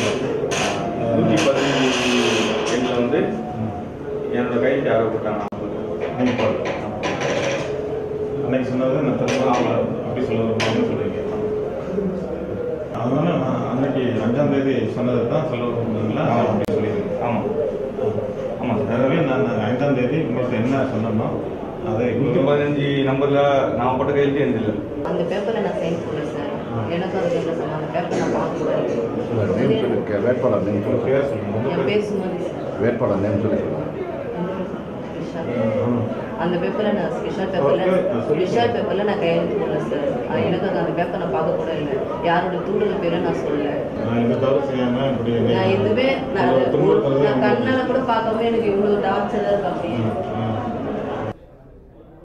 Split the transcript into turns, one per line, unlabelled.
நூற்றி பதினஞ்சு எண்ணில் வந்து என்னோட கைக்கு யாரோ போட்டாங்க
நீங்கள் போடல அன்னைக்கு சொன்னது நான் திரும்ப அப்படி சொல்ல வரும்போது சொல்லுவீங்க அதனால நான் அன்னைக்கு அஞ்சாம் தேதி சொன்னதை தான் சொல்ல வருவீங்களா
ஆமாம்.
அப்படி சொல்லிடுங்க
ஆமாம் ஆமாம் சார்
எனவே நான் ஐந்தாம் தேதி உங்களுக்கு என்ன சொன்னோமோ அதை
நூற்றி பதினஞ்சு நம்பரில் நான் போட்ட கையெழுத்து எந்த இல்லை
அந்த பேப்பரை நான் சைன் பண்ணல சார் எனக்கு அது பேப்பர் சொன்ன அந்த பேப்பரை நான் பார்க்கக்கூடாது
நேம் சொல்லி வேட்பாளர் நேம்
உங்கள்
சொல்லி
பேர் சொல்லுங்க உங்கள்
என்
பேர்
பேர் சுமதி சார்
வேட்பாளர் நேம் சொல்லி சொல்லுங்கள்
விஷால். அந்த பேப்பரில் நான் விஷால் பேப்பரில் விஷால் பேப்பரில் நான் கையெழுத்து போடல சார் ஆஹ் எனக்கு அது அந்த பேப்பர் நான் பார்க்க கூட இல்லை யாரோட தூடல் பேரும் நான் சொல்லல
நான் எந்த தவறு செய்யாமல் இப்படி
நான் எதுவுமே நான்
உங்களை துன்புறுத்துறது
நான் கண்ணால கூட பார்க்காம எனக்கு இவ்வளோ டார்ச்சராக இருக்கு அப்படியே